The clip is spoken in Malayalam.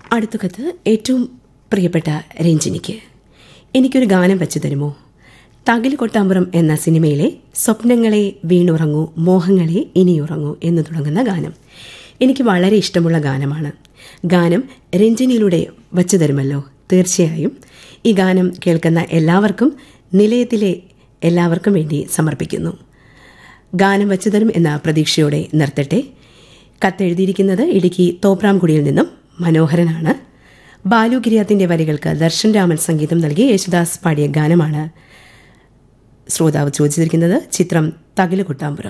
അടുത്ത കത്ത് ഏറ്റവും പ്രിയപ്പെട്ട രഞ്ജിനിക്ക് എനിക്കൊരു ഗാനം വെച്ചു തരുമോ തകിൽ കൊട്ടാമ്പുറം എന്ന സിനിമയിലെ സ്വപ്നങ്ങളെ വീണുറങ്ങൂ മോഹങ്ങളെ ഇനിയുറങ്ങൂ എന്ന് തുടങ്ങുന്ന ഗാനം എനിക്ക് വളരെ ഇഷ്ടമുള്ള ഗാനമാണ് ഗാനം രഞ്ജിനിയിലൂടെ വച്ചു തരുമല്ലോ തീർച്ചയായും ഈ ഗാനം കേൾക്കുന്ന എല്ലാവർക്കും നിലയത്തിലെ എല്ലാവർക്കും വേണ്ടി സമർപ്പിക്കുന്നു ഗാനം വച്ചു തരും എന്ന പ്രതീക്ഷയോടെ നിർത്തട്ടെ കത്തെഴുതിയിരിക്കുന്നത് ഇടുക്കി തോപ്രാംകുടിയിൽ നിന്നും മനോഹരനാണ് ബാലു ഗിരിയാത്തിന്റെ വരികൾക്ക് ദർശൻ രാമൻ സംഗീതം നൽകി യേശുദാസ് പാടിയ ഗാനമാണ് ശ്രോതാവ് ചോദിച്ചിരിക്കുന്നത് ചിത്രം തകില് കൊട്ടാമ്പുരം